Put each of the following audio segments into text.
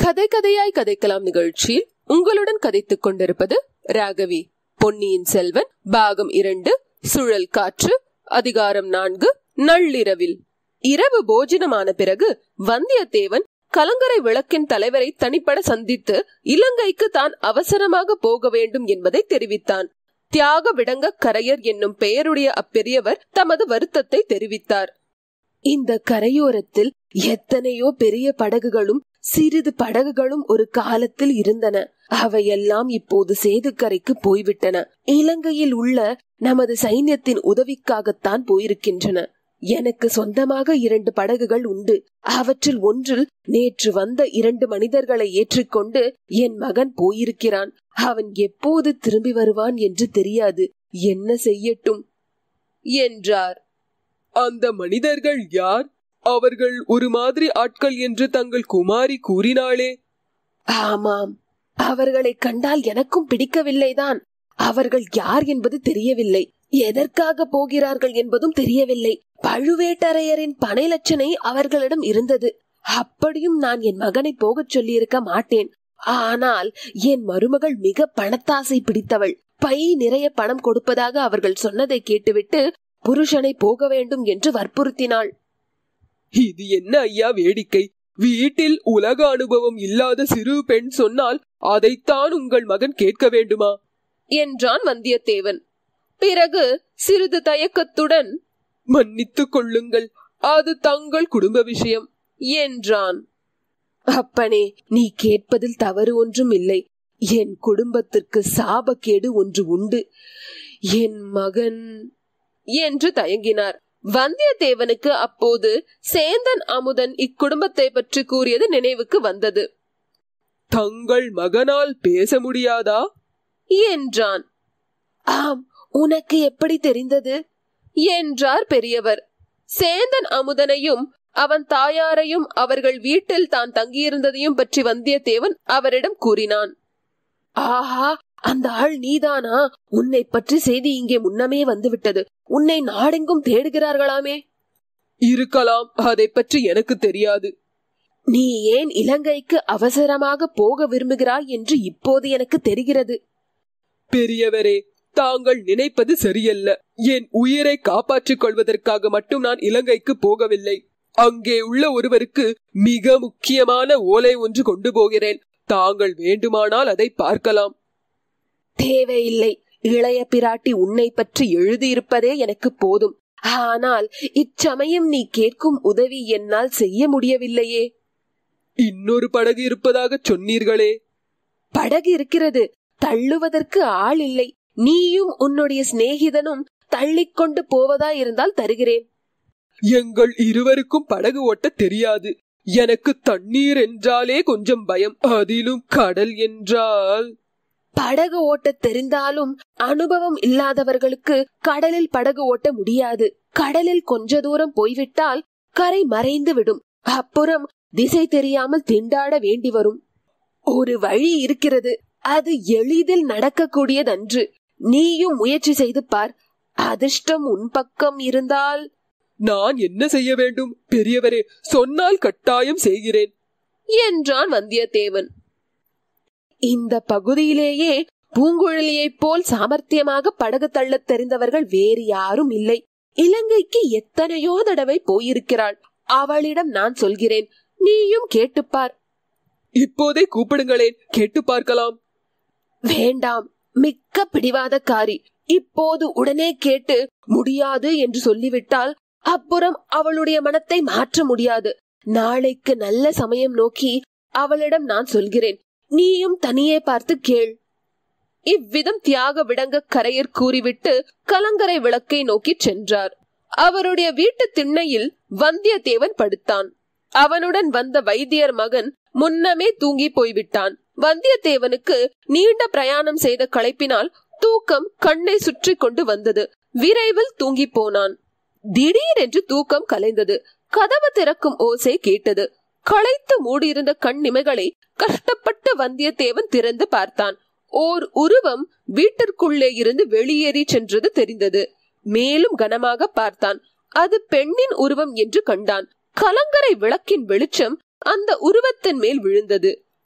கதை கதையாய் கதைக்கலாம் நிகழ்ச்சியில் உங்களுடன் கதைத்துக் கொண்டிருப்பது ராகவி பொன்னியின் செல்வன் பாகம் இரண்டு சுழல் காற்று அதிகாரம் நான்கு நள்ளிரவில் இரவு போஜனமான பிறகு வந்தியத்தேவன் கலங்கரை விளக்கின் தலைவரை தனிப்பட சந்தித்து இலங்கைக்கு தான் அவசரமாக போக வேண்டும் என்பதை தெரிவித்தான் தியாக விடங்க கரையர் என்னும் பெயருடைய அப்பெரியவர் தமது வருத்தத்தை தெரிவித்தார் இந்த கரையோரத்தில் எத்தனையோ பெரிய படகுகளும் சிறிது படகுகளும் ஒரு காலத்தில் இருந்தன அவையெல்லாம் இப்போது சேதுக்கரைக்கு போய்விட்டன இலங்கையில் உள்ள நமது சைன்யத்தின் உதவிக்காகத்தான் போயிருக்கின்றன எனக்கு சொந்தமாக இரண்டு படகுகள் உண்டு அவற்றில் ஒன்றில் நேற்று வந்த இரண்டு மனிதர்களை ஏற்றிக்கொண்டு என் மகன் போயிருக்கிறான் அவன் எப்போது திரும்பி வருவான் என்று தெரியாது என்ன செய்யட்டும் என்றார் அந்த மனிதர்கள் யார் அவர்கள் ஒரு மாதிரி ஆட்கள் என்று தங்கள் குமாரி கூறினாளே ஆமாம் அவர்களை கண்டால் எனக்கும் பிடிக்கவில்லைதான் அவர்கள் யார் என்பது தெரியவில்லை எதற்காக போகிறார்கள் என்பதும் தெரியவில்லை பழுவேட்டரையரின் பனை லட்சணை அவர்களிடம் இருந்தது அப்படியும் நான் என் மகனை போகச் சொல்லியிருக்க மாட்டேன் ஆனால் என் மருமகள் மிக பணத்தாசை பிடித்தவள் பை நிறைய பணம் கொடுப்பதாக அவர்கள் சொன்னதை கேட்டுவிட்டு புருஷனை போக வேண்டும் என்று வற்புறுத்தினாள் இது என்ன ஐயா வேடிக்கை வீட்டில் உலக அனுபவம் இல்லாத சிறு பெண் சொன்னால் அதைத்தான் உங்கள் மகன் கேட்க வேண்டுமா என்றான் வந்தியத்தேவன் பிறகு சிறிது தயக்கத்துடன் மன்னித்துக் கொள்ளுங்கள் அது தங்கள் குடும்ப விஷயம் என்றான் அப்பனே நீ கேட்பதில் தவறு ஒன்றும் இல்லை என் குடும்பத்திற்கு சாபக்கேடு ஒன்று உண்டு என் மகன் என்று தயங்கினார் வந்தியத்தேவனுக்கு அப்போது சேந்தன் அமுதன் இக்குடும்பத்தை பற்றி கூறியது நினைவுக்கு வந்தது தங்கள் மகனால் பேச முடியாதா என்றான் ஆம் உனக்கு எப்படி தெரிந்தது என்றார் பெரியவர் சேந்தன் அமுதனையும் அவன் தாயாரையும் அவர்கள் வீட்டில் தான் தங்கியிருந்ததையும் பற்றி வந்தியத்தேவன் அவரிடம் கூறினான் ஆஹா அந்த ஆள் நீதானா உன்னை பற்றி செய்தி இங்கே முன்னமே வந்துவிட்டது உன்னை நாடெங்கும் தேடுகிறார்களாமே இருக்கலாம் அதை பற்றி எனக்கு தெரியாது நீ ஏன் இலங்கைக்கு அவசரமாக போக விரும்புகிறாய் என்று இப்போது எனக்கு தெரிகிறது பெரியவரே தாங்கள் நினைப்பது சரியல்ல என் உயிரை காப்பாற்றிக் கொள்வதற்காக மட்டும் நான் இலங்கைக்கு போகவில்லை அங்கே உள்ள ஒருவருக்கு மிக முக்கியமான ஓலை ஒன்று கொண்டு போகிறேன் தாங்கள் வேண்டுமானால் அதை பார்க்கலாம் தேவையில்லை இளைய பிராட்டி உன்னை பற்றி எழுதியிருப்பதே எனக்கு போதும் ஆனால் இச்சமயம் நீ கேட்கும் உதவி என்னால் செய்ய முடியவில்லையே இன்னொரு படகு இருப்பதாக சொன்னீர்களே படகு இருக்கிறது தள்ளுவதற்கு ஆள் இல்லை நீயும் உன்னுடைய சிநேகிதனும் தள்ளிக்கொண்டு போவதா இருந்தால் தருகிறேன் எங்கள் இருவருக்கும் படகு ஓட்ட தெரியாது எனக்கு தண்ணீர் என்றாலே கொஞ்சம் பயம் அதிலும் கடல் என்றால் படகு ஓட்ட தெரிந்தாலும் அனுபவம் இல்லாதவர்களுக்கு கடலில் படகு ஓட்ட முடியாது கடலில் கொஞ்ச தூரம் போய்விட்டால் கரை மறைந்து விடும் அப்புறம் திசை தெரியாமல் திண்டாட வேண்டி வரும் ஒரு வழி இருக்கிறது அது எளிதில் நடக்கக்கூடியதன்று நீயும் முயற்சி செய்து பார் அதிர்ஷ்டம் உன் பக்கம் இருந்தால் நான் என்ன செய்ய வேண்டும் பெரியவரே சொன்னால் கட்டாயம் செய்கிறேன் என்றான் வந்தியத்தேவன் இந்த பகுதியிலேயே பூங்குழலியைப் போல் சாமர்த்தியமாக படகு தள்ளத் தெரிந்தவர்கள் வேறு யாரும் இல்லை இலங்கைக்கு எத்தனையோ தடவை போயிருக்கிறாள் அவளிடம் நான் சொல்கிறேன் நீயும் கேட்டுப்பார் இப்போதே கூப்பிடுங்களேன் கேட்டு பார்க்கலாம் வேண்டாம் மிக்க பிடிவாதக்காரி இப்போது உடனே கேட்டு முடியாது என்று சொல்லிவிட்டால் அப்புறம் அவளுடைய மனத்தை மாற்ற முடியாது நாளைக்கு நல்ல சமயம் நோக்கி அவளிடம் நான் சொல்கிறேன் நீயும் தனியே பார்த்து கேள் இவ்விதம் தியாக விடங்க கரையர் கூறிவிட்டு கலங்கரை விளக்கை நோக்கி சென்றார் அவருடைய வீட்டு திண்ணையில் வந்தியத்தேவன் படுத்தான் அவனுடன் வந்த வைத்தியர் மகன் முன்னமே தூங்கி போய்விட்டான் வந்தியத்தேவனுக்கு நீண்ட பிரயாணம் செய்த களைப்பினால் தூக்கம் கண்ணை சுற்றி கொண்டு வந்தது விரைவில் தூங்கி போனான் திடீரென்று தூக்கம் கலைந்தது கதவு திறக்கும் ஓசை கேட்டது களைத்து மூடியிருந்த கண் இமைகளை கஷ்டப்பட்டு வந்தியத்தேவன் திறந்து பார்த்தான் ஓர் உருவம் வீட்டிற்குள்ளே இருந்து வெளியேறி சென்றது தெரிந்தது மேலும் கனமாக பார்த்தான் அது பெண்ணின் உருவம் என்று கண்டான் கலங்கரை விளக்கின் வெளிச்சம் அந்த உருவத்தின் மேல் விழுந்தது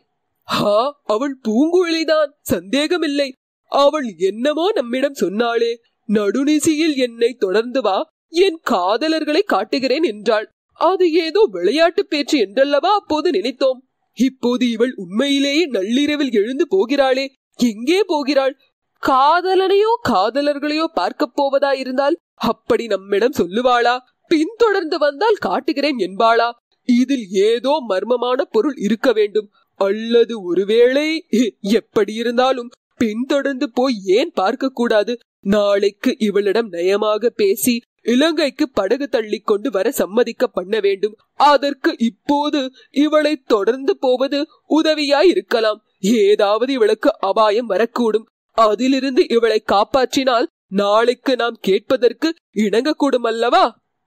ஹா அவள் பூங்குழலிதான் சந்தேகமில்லை அவள் என்னமோ நம்மிடம் சொன்னாளே நடுநிசியில் என்னை தொடர்ந்து வா என் காதலர்களை காட்டுகிறேன் என்றாள் அது ஏதோ விளையாட்டு பேச்சு என்றல்லவா அப்போது நினைத்தோம் இப்போது இவள் உண்மையிலேயே நள்ளிரவில் எழுந்து போகிறாளே எங்கே போகிறாள் காதலனையோ காதலர்களையோ பார்க்கப் போவதா இருந்தால் அப்படி நம்மிடம் சொல்லுவாளா பின்தொடர்ந்து வந்தால் காட்டுகிறேன் என்பாளா இதில் ஏதோ மர்மமான பொருள் இருக்க வேண்டும் அல்லது ஒருவேளை எப்படி இருந்தாலும் பின்தொடர்ந்து போய் ஏன் பார்க்க கூடாது நாளைக்கு இவளிடம் நயமாக பேசி இலங்கைக்கு படகு தள்ளி கொண்டு வர சம்மதிக்க பண்ண வேண்டும் அதற்கு இப்போது இவளை தொடர்ந்து போவது உதவியாய் இருக்கலாம் ஏதாவது இவளுக்கு அபாயம் வரக்கூடும் அதிலிருந்து இவளை காப்பாற்றினால் நாளைக்கு நாம் கேட்பதற்கு இணங்கக்கூடும் அல்லவா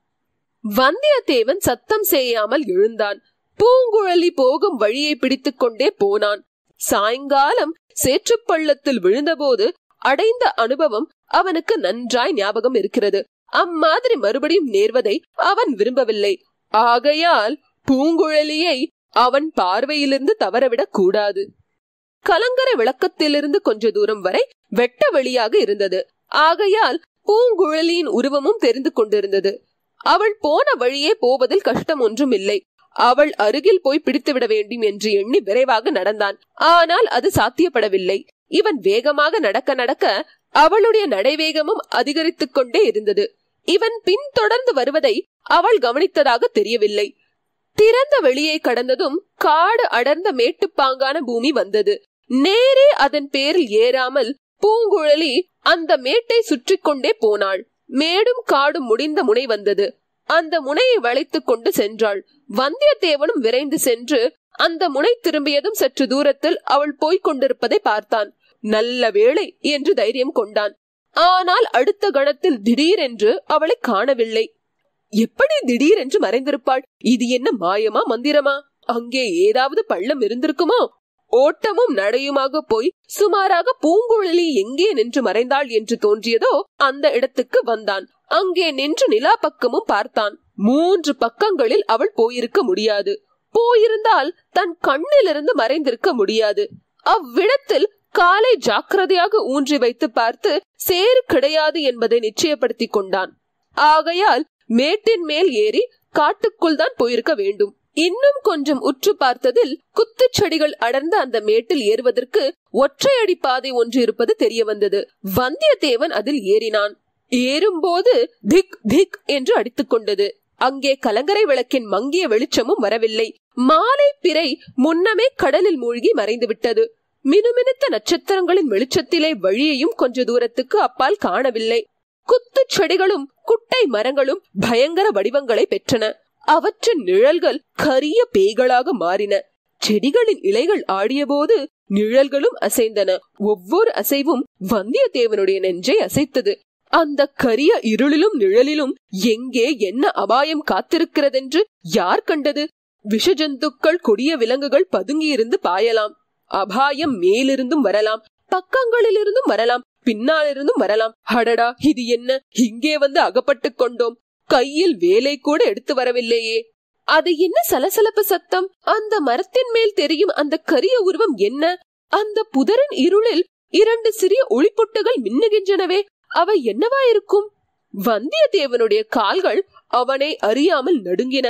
வந்தியத்தேவன் சத்தம் செய்யாமல் எழுந்தான் பூங்குழலி போகும் வழியை பிடித்துக் கொண்டே போனான் சாயங்காலம் சேற்றுப்பள்ளத்தில் விழுந்தபோது அடைந்த அனுபவம் அவனுக்கு நன்றாய் ஞாபகம் இருக்கிறது அம்மாதிரி மறுபடியும் நேர்வதை அவன் விரும்பவில்லை ஆகையால் பூங்குழலியை அவன் பார்வையிலிருந்து தவறவிடக் கூடாது கலங்கரை விளக்கத்திலிருந்து கொஞ்ச தூரம் வரை வெட்ட வெளியாக இருந்தது ஆகையால் பூங்குழலியின் உருவமும் தெரிந்து கொண்டிருந்தது அவள் போன வழியே போவதில் கஷ்டம் ஒன்றும் இல்லை அவள் அருகில் போய் பிடித்துவிட வேண்டும் என்று எண்ணி விரைவாக நடந்தான் ஆனால் அது சாத்தியப்படவில்லை இவன் வேகமாக நடக்க நடக்க அவளுடைய நடைவேகமும் அதிகரித்துக் கொண்டே இருந்தது இவன் பின்தொடர்ந்து வருவதை அவள் கவனித்ததாக தெரியவில்லை திறந்த வெளியை கடந்ததும் காடு அடர்ந்த மேட்டுப்பாங்கான பூமி வந்தது நேரே அதன் பேரில் ஏறாமல் பூங்குழலி அந்த மேட்டை சுற்றி கொண்டே போனாள் மேடும் காடும் முடிந்த முனை வந்தது அந்த முனையை வளைத்துக் கொண்டு சென்றாள் வந்தியத்தேவனும் விரைந்து சென்று அந்த முனை திரும்பியதும் சற்று தூரத்தில் அவள் போய்க் கொண்டிருப்பதை பார்த்தான் நல்ல வேளை என்று தைரியம் கொண்டான் ஆனால் அடுத்த கணத்தில் திடீரென்று அவளை காணவில்லை எப்படி திடீரென்று மறைந்திருப்பாள் இது என்ன மாயமா மந்திரமா அங்கே ஏதாவது பள்ளம் இருந்திருக்குமோ ஓட்டமும் நடையுமாக போய் சுமாராக பூங்குழலி எங்கே நின்று மறைந்தாள் என்று தோன்றியதோ அந்த இடத்துக்கு வந்தான் அங்கே நின்று நிலா பக்கமும் பார்த்தான் மூன்று பக்கங்களில் அவள் போயிருக்க முடியாது போயிருந்தால் தன் கண்ணிலிருந்து மறைந்திருக்க முடியாது அவ்விடத்தில் காலை ஜாக்கிரதையாக ஊன்றி வைத்து பார்த்து சேறு கிடையாது என்பதை நிச்சயப்படுத்திக் கொண்டான் ஆகையால் மேட்டின் மேல் ஏறி காட்டுக்குள் தான் போயிருக்க வேண்டும் இன்னும் கொஞ்சம் உற்று பார்த்ததில் குத்துச் செடிகள் அடர்ந்த அந்த மேட்டில் ஏறுவதற்கு ஒற்றையடி பாதை ஒன்று இருப்பது தெரிய வந்தது வந்தியத்தேவன் அதில் ஏறினான் ஏறும்போது திக் திக் என்று அடித்துக் கொண்டது அங்கே கலங்கரை விளக்கின் மங்கிய வெளிச்சமும் வரவில்லை மாலை பிறை முன்னமே கடலில் மூழ்கி மறைந்து விட்டது மினுமினுத்த நட்சத்திரங்களின் வெளிச்சத்திலே வழியையும் கொஞ்ச தூரத்துக்கு அப்பால் காணவில்லை குத்துச் செடிகளும் குட்டை மரங்களும் பயங்கர வடிவங்களை பெற்றன அவற்றின் நிழல்கள் கரிய பேய்களாக மாறின செடிகளின் இலைகள் ஆடியபோது நிழல்களும் அசைந்தன ஒவ்வொரு அசைவும் வந்தியத்தேவனுடைய நெஞ்சை அசைத்தது அந்த கரிய இருளிலும் நிழலிலும் எங்கே என்ன அபாயம் காத்திருக்கிறதென்று யார் கண்டது விஷஜந்துக்கள் கொடிய விலங்குகள் பதுங்கியிருந்து பாயலாம் அபாயம் மேலிருந்தும் வரலாம் பக்கங்களிலிருந்தும் வரலாம் பின்னாலிருந்தும் வரலாம் அடடா இது என்ன இங்கே வந்து அகப்பட்டுக் கொண்டோம் கையில் வேலை கூட எடுத்து வரவில்லையே அது என்ன சலசலப்பு சத்தம் அந்த மரத்தின் மேல் தெரியும் அந்த கரிய உருவம் என்ன அந்த புதரின் இருளில் இரண்டு சிறிய ஒளிப்புட்டுகள் மின்னுகின்றனவே அவை என்னவா இருக்கும் வந்தியத்தேவனுடைய கால்கள் அவனை அறியாமல் நடுங்கின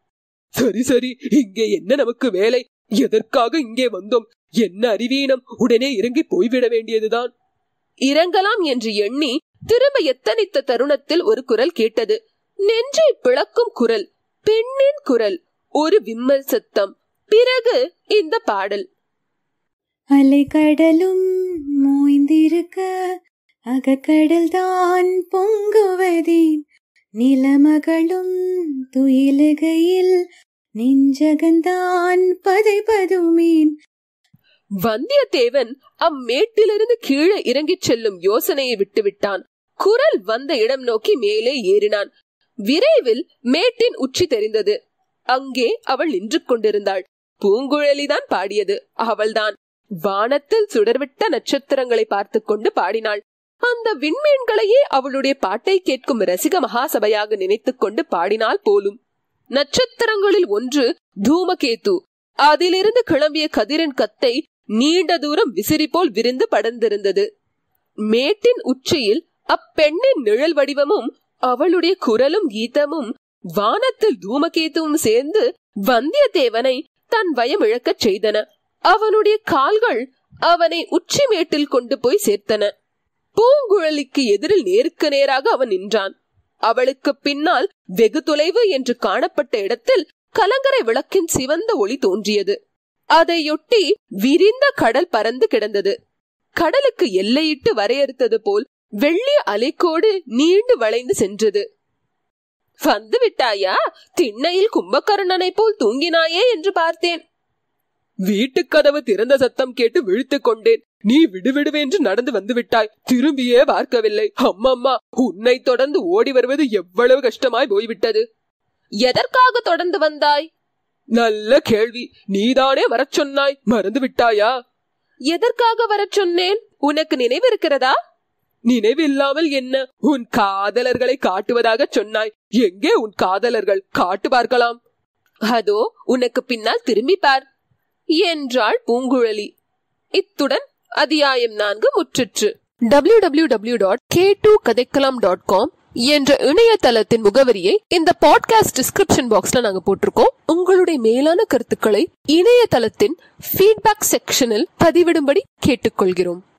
சரி சரி இங்கே என்ன நமக்கு வேலை எதற்காக இங்கே வந்தோம் என்ன அறிவீனம் உடனே இறங்கி போய்விட வேண்டியதுதான் இறங்கலாம் என்று எண்ணி திரும்ப எத்தனித்த தருணத்தில் ஒரு குரல் கேட்டது நெஞ்சை பிளக்கும் குரல் பெண்ணின் குரல் ஒரு விம்மல் சத்தம் பிறகு இந்த பாடல் அலைக்கடலும் மோய்ந்திருக்க அகக்கடல் தான் பொங்குவதேன் நிலமகளும் துயிலுகையில் நெஞ்சகந்தான் பதைபதுமேன் வந்தியத்தேவன் அம்மேட்டிலிருந்து கீழே இறங்கிச் செல்லும் யோசனையை விட்டுவிட்டான் குரல் வந்த இடம் நோக்கி மேலே ஏறினான் விரைவில் மேட்டின் உச்சி தெரிந்தது அங்கே அவள் நின்று கொண்டிருந்தாள் பூங்குழலிதான் பாடியது அவள்தான் வானத்தில் சுடர்விட்ட நட்சத்திரங்களை பார்த்து கொண்டு பாடினாள் அந்த விண்மீன்களையே அவளுடைய பாட்டை கேட்கும் ரசிக மகாசபையாக நினைத்துக் கொண்டு பாடினாள் போலும் நட்சத்திரங்களில் ஒன்று தூமகேது அதிலிருந்து கிளம்பிய கதிரின் கத்தை நீண்ட தூரம் விசிறி போல் விரிந்து படர்ந்திருந்தது மேட்டின் உச்சியில் அப்பெண்ணின் நிழல் வடிவமும் அவளுடைய குரலும் கீதமும் வானத்தில் தூமகேதுவும் சேர்ந்து வந்தியத்தேவனை தன் வயம் இழக்கச் செய்தன அவனுடைய கால்கள் அவனை உச்சி மேட்டில் கொண்டு போய் சேர்த்தன பூங்குழலிக்கு எதிரில் நேருக்கு நேராக அவன் நின்றான் அவளுக்கு பின்னால் வெகு தொலைவு என்று காணப்பட்ட இடத்தில் கலங்கரை விளக்கின் சிவந்த ஒளி தோன்றியது அதையொட்டி விரிந்த கடல் பறந்து கிடந்தது கடலுக்கு எல்லையிட்டு வரையறுத்தது போல் வெள்ளிய அலைக்கோடு நீண்டு வளைந்து சென்றது வந்து விட்டாயா திண்ணையில் கும்பகர்ணனை போல் தூங்கினாயே என்று பார்த்தேன் வீட்டுக் கதவு திறந்த சத்தம் கேட்டு விழித்துக் கொண்டேன் நீ விடுவிடுவென்று நடந்து வந்து விட்டாய் திரும்பியே பார்க்கவில்லை அம்மம்மா உன்னை தொடர்ந்து ஓடி வருவது எவ்வளவு கஷ்டமாய் போய்விட்டது எதற்காக தொடர்ந்து வந்தாய் நல்ல கேள்வி நீதானே வரச் சொன்னாய் மறந்து விட்டாயா எதற்காக வரச் சொன்னேன் உனக்கு நினைவிருக்கிறதா நினைவில்லாமல் என்ன உன் காதலர்களை காட்டுவதாக சொன்னாய் எங்கே உன் காதலர்கள் காட்டு பார்க்கலாம் அதோ உனக்கு பின்னால் திரும்பி பார் என்றாள் பூங்குழலி இத்துடன் அத்தியாயம் நான்கு முற்றிற்று W W W dot K two கதைக்கலாம் டாட் காம் என்ற இணையதளத்தின் முகவரியை இந்த பாட்காஸ்ட் டிஸ்கிரிப்ஷன் பாக்ஸ்ல நாங்க போட்டிருக்கோம் உங்களுடைய மேலான கருத்துக்களை இணையதளத்தின் ஃபீட்பேக் செக்ஷனில் பதிவிடும்படி கேட்டுக்கொள்கிறோம்